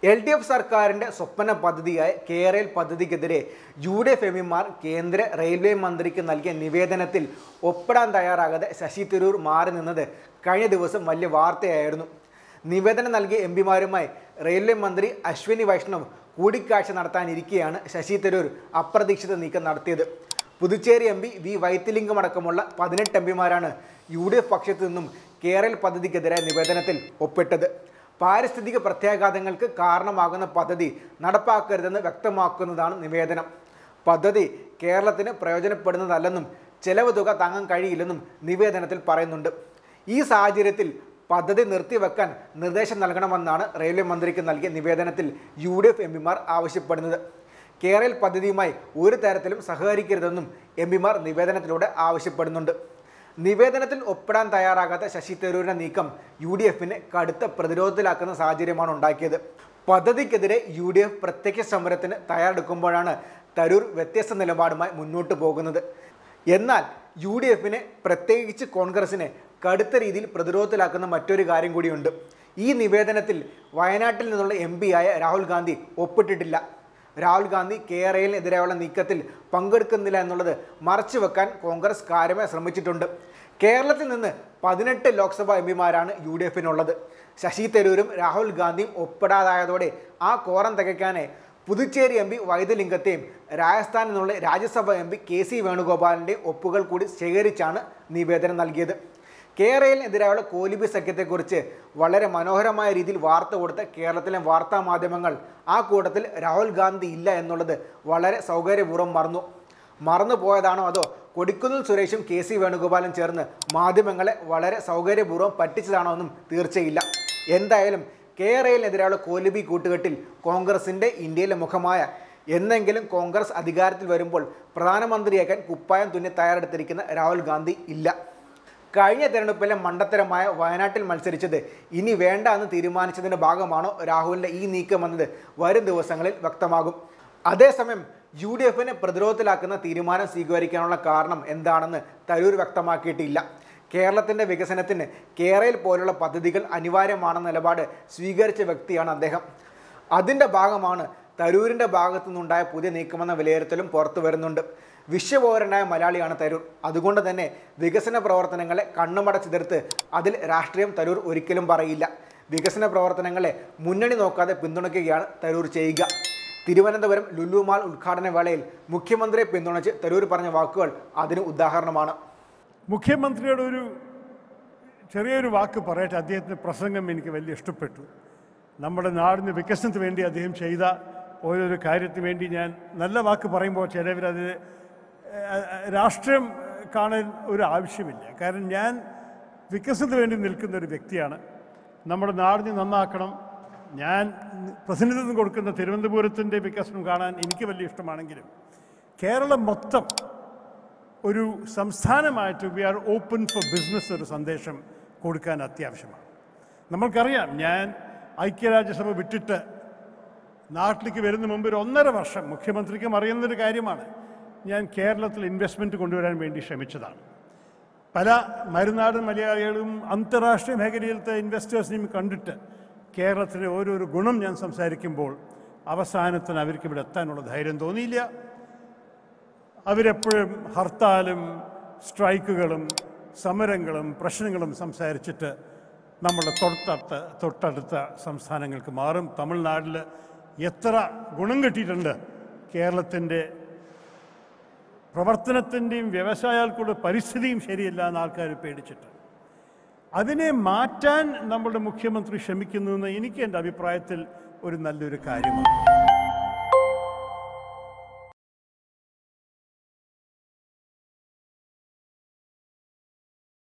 L D F സർക്കാരിന്റെ സ്വപ്ന പദ്ധതിയായ കേരൾ പദ്ധതിക്കെതിരെ യു ഡി എഫ് എംപിമാർ കേന്ദ്ര റെയിൽവേ മന്ത്രിക്ക് നൽകിയ നിവേദനത്തിൽ ഒപ്പിടാൻ തയ്യാറാകാതെ ശശി തരൂർ മാറി നിന്നത് കഴിഞ്ഞ ദിവസം വലിയ വാർത്തയായിരുന്നു നിവേദനം നൽകിയ എം പിമാരുമായി റെയിൽവേ മന്ത്രി അശ്വിനി വൈഷ്ണവ് കൂടിക്കാഴ്ച നടത്താനിരിക്കെയാണ് ശശി തരൂർ അപ്രതീക്ഷിത നീക്കം നടത്തിയത് Puducherry M P V Vaithilingam അടക്കമുള്ള പതിനെട്ട് എം പിമാരാണ് യു ഡി എഫ് പക്ഷത്തു നിന്നും കേരൾ പദ്ധതിക്കെതിരെ നിവേദനത്തിൽ ഒപ്പിട്ടത് പാരിസ്ഥിതിക പ്രത്യാഘാതങ്ങൾക്ക് കാരണമാകുന്ന പദ്ധതി നടപ്പാക്കരുതെന്ന് വ്യക്തമാക്കുന്നതാണ് നിവേദനം പദ്ധതി കേരളത്തിന് പ്രയോജനപ്പെടുന്നതല്ലെന്നും ചെലവ് തുക താങ്ങാൻ കഴിയില്ലെന്നും നിവേദനത്തിൽ പറയുന്നുണ്ട് ഈ സാഹചര്യത്തിൽ പദ്ധതി നിർത്തിവെക്കാൻ നിർദ്ദേശം നൽകണമെന്നാണ് റെയിൽവേ മന്ത്രിക്ക് നൽകിയ നിവേദനത്തിൽ യു ഡി എഫ് എം പിമാർ ആവശ്യപ്പെടുന്നത് കേരൾ പദ്ധതിയുമായി ഒരു തരത്തിലും സഹകരിക്കരുതെന്നും എം പിമാർ നിവേദനത്തിലൂടെ ആവശ്യപ്പെടുന്നുണ്ട് നിവേദനത്തിൽ ഒപ്പിടാൻ തയ്യാറാകാത്ത ശശി തരൂരിന്റെ നീക്കം യു ഡി എഫിനെ കടുത്ത പ്രതിരോധത്തിലാക്കുന്ന സാഹചര്യമാണ് ഉണ്ടാക്കിയത് പദ്ധതിക്കെതിരെ യു ഡി എഫ് പ്രത്യക്ഷ സമരത്തിന് തയ്യാറെടുക്കുമ്പോഴാണ് തരൂർ വ്യത്യസ്ത നിലപാടുമായി മുന്നോട്ട് പോകുന്നത് എന്നാൽ യു ഡി എഫിനെ പ്രത്യേകിച്ച് കോൺഗ്രസിനെ കടുത്ത രീതിയിൽ പ്രതിരോധത്തിലാക്കുന്ന മറ്റൊരു കാര്യം കൂടിയുണ്ട് ഈ നിവേദനത്തിൽ വയനാട്ടിൽ നിന്നുള്ള എം ആയ രാഹുൽ ഗാന്ധി ഒപ്പിട്ടിട്ടില്ല രാഹുൽ ഗാന്ധി കെ ആർ എതിരെയുള്ള നീക്കത്തിൽ പങ്കെടുക്കുന്നില്ല എന്നുള്ളത് മറച്ചുവെക്കാൻ കോൺഗ്രസ് കാര്യമായി ശ്രമിച്ചിട്ടുണ്ട് കേരളത്തിൽ നിന്ന് പതിനെട്ട് ലോക്സഭാ എം പിമാരാണ് യു ഡി എഫിനുള്ളത് ശശി തരൂരും രാഹുൽ ഗാന്ധിയും ഒപ്പിടാതായതോടെ ആ കോറം തികയ്ക്കാനെ പുതുച്ചേരി എം പി വൈദ്യലിംഗത്തെയും രാജസ്ഥാനിൽ നിന്നുള്ള Rajya Sabha M P K C വേണുഗോപാലിൻ്റെയും ഒപ്പുകൾ കൂടി ശേഖരിച്ചാണ് നിവേദനം നൽകിയത് കേരളത്തിനെതിരായുള്ള കോലിബി സഖ്യത്തെക്കുറിച്ച് വളരെ മനോഹരമായ രീതിയിൽ വാർത്ത കൊടുത്ത കേരളത്തിലെ വാർത്താ മാധ്യമങ്ങൾ ആ കൂട്ടത്തിൽ രാഹുൽ ഗാന്ധി ഇല്ല എന്നുള്ളത് വളരെ സൗകര്യപൂർവ്വം മറന്നു മറന്നു പോയതാണോ അതോ കൊടിക്കുന്നിൽ സുരേഷും കെ സി വേണുഗോപാലും ചേർന്ന് മാധ്യമങ്ങളെ വളരെ സൗകര്യപൂർവ്വം പറ്റിച്ചതാണോ എന്നും തീർച്ചയില്ല എന്തായാലും കേരളത്തിനെതിരായുള്ള കോലിബി കൂട്ടുകെട്ടിൽ കോൺഗ്രസിൻ്റെ ഇന്ത്യയിലെ മുഖമായ എന്നെങ്കിലും കോൺഗ്രസ് അധികാരത്തിൽ വരുമ്പോൾ പ്രധാനമന്ത്രിയാക്കാൻ കുപ്പായം തുന്നി തയ്യാറെടുത്തിരിക്കുന്ന രാഹുൽ ഗാന്ധി ഇല്ല കഴിഞ്ഞ തെരഞ്ഞെടുപ്പിലെ മണ്ടത്തരമായ വയനാട്ടിൽ മത്സരിച്ചത് ഇനി വേണ്ട എന്ന് തീരുമാനിച്ചതിൻ്റെ ഭാഗമാണോ രാഹുലിൻ്റെ ഈ നീക്കമെന്നത് വരും ദിവസങ്ങളിൽ വ്യക്തമാകും അതേസമയം യു ഡി എഫിനെ പ്രതിരോധത്തിലാക്കുന്ന തീരുമാനം സ്വീകരിക്കാനുള്ള കാരണം എന്താണെന്ന് തരൂർ വ്യക്തമാക്കിയിട്ടില്ല കേരളത്തിൻ്റെ വികസനത്തിന് കേരളയിൽ പോലുള്ള പദ്ധതികൾ അനിവാര്യമാണെന്ന നിലപാട് സ്വീകരിച്ച വ്യക്തിയാണ് അദ്ദേഹം അതിൻ്റെ ഭാഗമാണ് തരൂരിൻ്റെ ഭാഗത്തു നിന്നുണ്ടായ പുതിയ നീക്കമെന്ന വിലയിരുത്തലും പുറത്തു വരുന്നുണ്ട് വിശ്വപൗരനായ മലയാളിയാണ് തരൂർ അതുകൊണ്ട് തന്നെ വികസന പ്രവർത്തനങ്ങളെ കണ്ണുമടച്ചെതിർത്ത് അതിൽ രാഷ്ട്രീയം തരൂർ ഒരിക്കലും പറയില്ല വികസന പ്രവർത്തനങ്ങളെ മുന്നണി നോക്കാതെ പിന്തുണയ്ക്കുകയാണ് തരൂർ ചെയ്യുക തിരുവനന്തപുരം ലുലു മാൾ ഉദ്ഘാടന വേളയിൽ മുഖ്യമന്ത്രിയെ പിന്തുണച്ച് തരൂർ പറഞ്ഞ വാക്കുകൾ അതിന് ഉദാഹരണമാണ് മുഖ്യമന്ത്രിയുടെ ഒരു ചെറിയൊരു വാക്ക് പറയട്ടെ അദ്ദേഹത്തിൻ്റെ പ്രസംഗം എനിക്ക് വലിയ ഇഷ്ടപ്പെട്ടു നമ്മുടെ നാടിന് വികസനത്തിന് വേണ്ടി അദ്ദേഹം ചെയ്ത ഓരോരോ കാര്യത്തിന് വേണ്ടി ഞാൻ നല്ല വാക്ക് പറയുമ്പോൾ ചിലവരത് ഏഹ്, രാഷ്ട്രീയം കാണാൻ ഒരു ആവശ്യമില്ല കാരണം ഞാൻ വികസനത്തിന് വേണ്ടി നിൽക്കുന്ന ഒരു വ്യക്തിയാണ് നമ്മുടെ നാടിനെ നന്നാക്കണം ഞാൻ പ്രതിനിധിത്വം കൊടുക്കുന്ന തിരുവനന്തപുരത്തിൻ്റെ വികസനം കാണാൻ എനിക്ക് വലിയ ഇഷ്ടമാണെങ്കിലും കേരളം മൊത്തം ഒരു സംസ്ഥാനമായിട്ട് we are open for business ഒരു സന്ദേശം കൊടുക്കാൻ അത്യാവശ്യമാണ് നമ്മൾക്കറിയാം ഞാൻ ഐക്യരാജ്യസഭ വിട്ടിട്ട് നാട്ടിലേക്ക് വരുന്ന മുമ്പ് ഒരു ഒന്നര വർഷം മുഖ്യമന്ത്രിക്കും അറിയുന്നൊരു കാര്യമാണ് ഞാൻ കേരളത്തിൽ ഇൻവെസ്റ്റ്മെൻറ്റ് കൊണ്ടുവരാൻ വേണ്ടി ശ്രമിച്ചതാണ് പല മരുന്നാടൻ മലയാളികളും അന്താരാഷ്ട്രീയ മേഖലയിലത്തെ ഇൻവെസ്റ്റേഴ്സിനെയും കണ്ടിട്ട് കേരളത്തിലെ ഓരോരോ ഗുണം ഞാൻ സംസാരിക്കുമ്പോൾ അവസാനത്തിന് അവർക്ക് ഇവിടെ എത്താനുള്ള ധൈര്യം തോന്നിയില്ല അവരെപ്പോഴും ഹർത്താലും സ്ട്രൈക്കുകളും സമരങ്ങളും പ്രശ്നങ്ങളും സംസാരിച്ചിട്ട് നമ്മുടെ തൊട്ടടുത്ത തൊട്ടടുത്ത സംസ്ഥാനങ്ങൾക്ക് മാറും തമിഴ്നാട്ടിൽ എത്ര ഗുണം കിട്ടിയിട്ടുണ്ട് കേരളത്തിൻ്റെ പ്രവർത്തനത്തിൻ്റെയും വ്യവസായങ്ങൾക്കുള്ള പരിസ്ഥിതിയും ശരിയല്ല എന്ന് ആൾക്കാർ പേടിച്ചിട്ട് അതിനെ മാറ്റാൻ നമ്മുടെ മുഖ്യമന്ത്രി ശ്രമിക്കുന്നു എന്ന് എനിക്ക് എൻ്റെ അഭിപ്രായത്തിൽ ഒരു നല്ലൊരു കാര്യമാണ്